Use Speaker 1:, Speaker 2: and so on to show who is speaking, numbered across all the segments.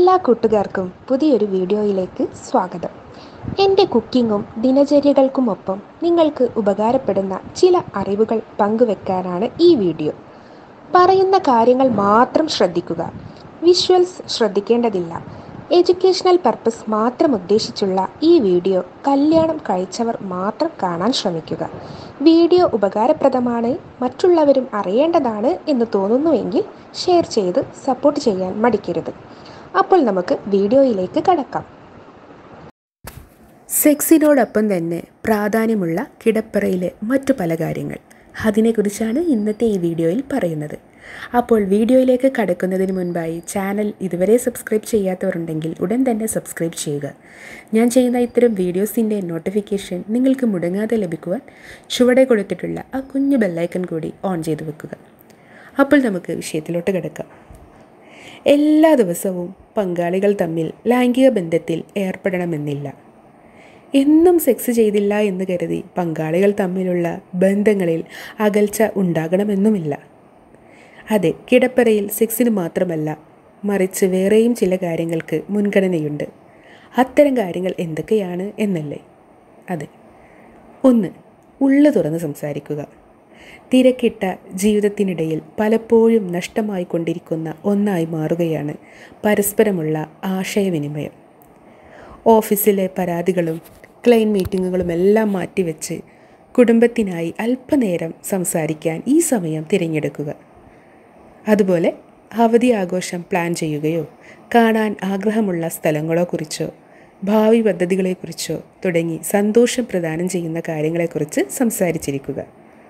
Speaker 1: എല്ലാ കൂട്ടുകാർക്കും പുതിയൊരു വീഡിയോയിലേക്ക് സ്വാഗതം എൻ്റെ കുക്കിങ്ങും ദിനചര്യകൾക്കുമൊപ്പം നിങ്ങൾക്ക് ഉപകാരപ്പെടുന്ന ചില അറിവുകൾ പങ്കുവെക്കാനാണ് ഈ വീഡിയോ പറയുന്ന കാര്യങ്ങൾ മാത്രം ശ്രദ്ധിക്കുക വിഷ്വൽസ് ശ്രദ്ധിക്കേണ്ടതില്ല എഡ്യൂക്കേഷണൽ പർപ്പസ് മാത്രം ഉദ്ദേശിച്ചുള്ള ഈ വീഡിയോ കല്യാണം കഴിച്ചവർ മാത്രം കാണാൻ ശ്രമിക്കുക വീഡിയോ ഉപകാരപ്രദമാണ് മറ്റുള്ളവരും അറിയേണ്ടതാണ് എന്ന് തോന്നുന്നുവെങ്കിൽ ഷെയർ ചെയ്ത് സപ്പോർട്ട് ചെയ്യാൻ മടിക്കരുത് അപ്പോൾ നമുക്ക് വീഡിയോയിലേക്ക് കടക്കാം
Speaker 2: സെക്സിനോടൊപ്പം തന്നെ പ്രാധാന്യമുള്ള കിടപ്പറയിലെ മറ്റു പല കാര്യങ്ങൾ അതിനെക്കുറിച്ചാണ് ഇന്നത്തെ ഈ വീഡിയോയിൽ പറയുന്നത് അപ്പോൾ വീഡിയോയിലേക്ക് കടക്കുന്നതിന് മുൻപായി ചാനൽ ഇതുവരെ സബ്സ്ക്രൈബ് ചെയ്യാത്തവരുണ്ടെങ്കിൽ ഉടൻ തന്നെ സബ്സ്ക്രൈബ് ചെയ്യുക ഞാൻ ചെയ്യുന്ന ഇത്തരം വീഡിയോസിൻ്റെ നോട്ടിഫിക്കേഷൻ നിങ്ങൾക്ക് മുടങ്ങാതെ ലഭിക്കുവാൻ ചുവടെ കൊടുത്തിട്ടുള്ള ആ കുഞ്ഞു ബെല്ലൈക്കൺ കൂടി ഓൺ ചെയ്ത് വെക്കുക അപ്പോൾ നമുക്ക് വിഷയത്തിലോട്ട് കിടക്കാം എല്ലാ ദിവസവും പങ്കാളികൾ തമ്മിൽ ലൈംഗിക ബന്ധത്തിൽ ഏർപ്പെടണമെന്നില്ല എന്നും സെക്സ് ചെയ്തില്ല എന്ന് കരുതി പങ്കാളികൾ തമ്മിലുള്ള ബന്ധങ്ങളിൽ അകൽച്ച ഉണ്ടാകണമെന്നുമില്ല അതെ കിടപ്പറയിൽ സെക്സിന് മാത്രമല്ല മറിച്ച് വേറെയും ചില കാര്യങ്ങൾക്ക് മുൻഗണനയുണ്ട് അത്തരം കാര്യങ്ങൾ എന്തൊക്കെയാണ് എന്നല്ലേ അതെ ഒന്ന് ഉള്ളു തുറന്ന് സംസാരിക്കുക തിരക്കിട്ട ജീവിതത്തിനിടയിൽ പലപ്പോഴും നഷ്ടമായി കൊണ്ടിരിക്കുന്ന ഒന്നായി മാറുകയാണ് പരസ്പരമുള്ള ആശയവിനിമയം ഓഫീസിലെ പരാതികളും ക്ലൈൻ മീറ്റിങ്ങുകളും എല്ലാം മാറ്റിവെച്ച് കുടുംബത്തിനായി അല്പനേരം സംസാരിക്കാൻ ഈ സമയം തിരഞ്ഞെടുക്കുക അതുപോലെ അവധി ആഘോഷം പ്ലാൻ ചെയ്യുകയോ കാണാൻ ആഗ്രഹമുള്ള സ്ഥലങ്ങളോ കുറിച്ചോ ഭാവി പദ്ധതികളെക്കുറിച്ചോ തുടങ്ങി സന്തോഷം പ്രദാനം ചെയ്യുന്ന കാര്യങ്ങളെക്കുറിച്ച് സംസാരിച്ചിരിക്കുക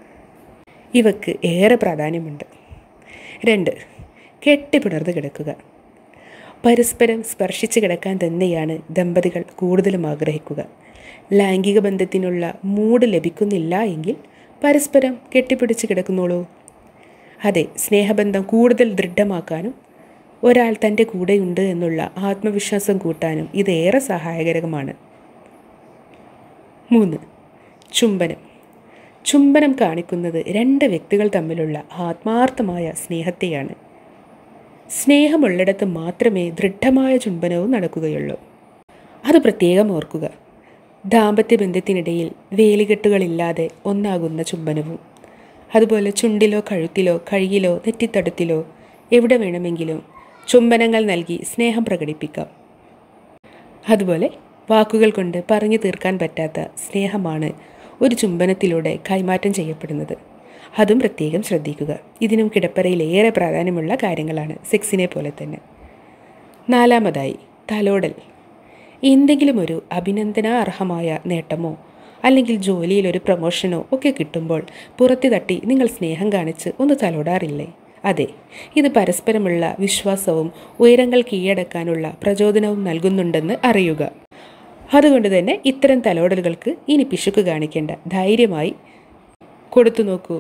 Speaker 2: ഇവക്ക് ഏറെ പ്രാധാന്യമുണ്ട് രണ്ട് കെട്ടിപ്പിണർന്ന് കിടക്കുക പരസ്പരം സ്പർശിച്ച് കിടക്കാൻ തന്നെയാണ് ദമ്പതികൾ കൂടുതലും ആഗ്രഹിക്കുക ലൈംഗിക ബന്ധത്തിനുള്ള മൂഡ് ലഭിക്കുന്നില്ല എങ്കിൽ പരസ്പരം കെട്ടിപ്പിടിച്ച് കിടക്കുന്നോളൂ അതെ സ്നേഹബന്ധം കൂടുതൽ ദൃഢമാക്കാനും ഒരാൾ തൻ്റെ കൂടെയുണ്ട് എന്നുള്ള ആത്മവിശ്വാസം കൂട്ടാനും ഇതേറെ സഹായകരമാണ് മൂന്ന് ചുംബനം ചുംബനം കാണിക്കുന്നത് രണ്ട് വ്യക്തികൾ തമ്മിലുള്ള ആത്മാർത്ഥമായ സ്നേഹത്തെയാണ് സ്നേഹമുള്ളിടത്ത് മാത്രമേ ദൃഢമായ ചുംബനവും നടക്കുകയുള്ളൂ അത് പ്രത്യേകം ഓർക്കുക ദാമ്പത്യ ബന്ധത്തിനിടയിൽ വേലികെട്ടുകളില്ലാതെ ഒന്നാകുന്ന ചുംബനവും അതുപോലെ ചുണ്ടിലോ കഴുത്തിലോ കഴുകിലോ നെറ്റിത്തടത്തിലോ എവിടെ വേണമെങ്കിലും ചുംബനങ്ങൾ നൽകി സ്നേഹം പ്രകടിപ്പിക്കാം അതുപോലെ വാക്കുകൾ കൊണ്ട് പറഞ്ഞു തീർക്കാൻ പറ്റാത്ത സ്നേഹമാണ് ഒരു ചുംബനത്തിലൂടെ കൈമാറ്റം ചെയ്യപ്പെടുന്നത് അതും പ്രത്യേകം ശ്രദ്ധിക്കുക ഇതിനും കിടപ്പറയിൽ ഏറെ പ്രാധാന്യമുള്ള കാര്യങ്ങളാണ് സെക്സിനെ പോലെ തന്നെ നാലാമതായി തലോടൽ എന്തെങ്കിലും ഒരു അഭിനന്ദനാർഹമായ നേട്ടമോ അല്ലെങ്കിൽ ജോലിയിൽ ഒരു പ്രൊമോഷനോ ഒക്കെ കിട്ടുമ്പോൾ പുറത്തു തട്ടി നിങ്ങൾ സ്നേഹം കാണിച്ച് ഒന്ന് തലോടാറില്ലേ അതെ ഇത് പരസ്പരമുള്ള വിശ്വാസവും ഉയരങ്ങൾ കീഴടക്കാനുള്ള പ്രചോദനവും നൽകുന്നുണ്ടെന്ന് അറിയുക അതുകൊണ്ട് തന്നെ ഇത്തരം തലോടലുകൾക്ക് ഇനി പിശുക്ക് കാണിക്കേണ്ട ധൈര്യമായി കൊടുത്തു നോക്കൂ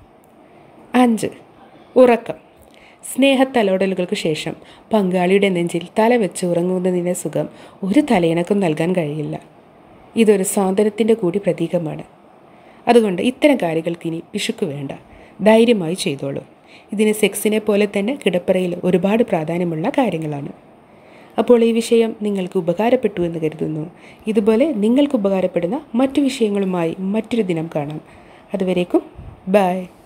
Speaker 2: അഞ്ച് ഉറക്കം സ്നേഹത്തലോടലുകൾക്ക് ശേഷം പങ്കാളിയുടെ നെഞ്ചിൽ തല വെച്ച് ഉറങ്ങുന്നതിൻ്റെ സുഖം ഒരു തലയിണക്കും നൽകാൻ കഴിയില്ല ഇതൊരു സാന്ത്വനത്തിൻ്റെ കൂടി പ്രതീകമാണ് അതുകൊണ്ട് ഇത്തരം കാര്യങ്ങൾക്ക് ഇനി പിശുക്ക് വേണ്ട ധൈര്യമായി ചെയ്തോളൂ ഇതിന് സെക്സിനെ പോലെ തന്നെ കിടപ്പറയിൽ ഒരുപാട് പ്രാധാന്യമുള്ള കാര്യങ്ങളാണ് അപ്പോൾ ഈ വിഷയം നിങ്ങൾക്ക് ഉപകാരപ്പെട്ടു എന്ന് കരുതുന്നു ഇതുപോലെ നിങ്ങൾക്ക് ഉപകാരപ്പെടുന്ന മറ്റു വിഷയങ്ങളുമായി മറ്റൊരു ദിനം കാണാം അതുവരേക്കും ബൈ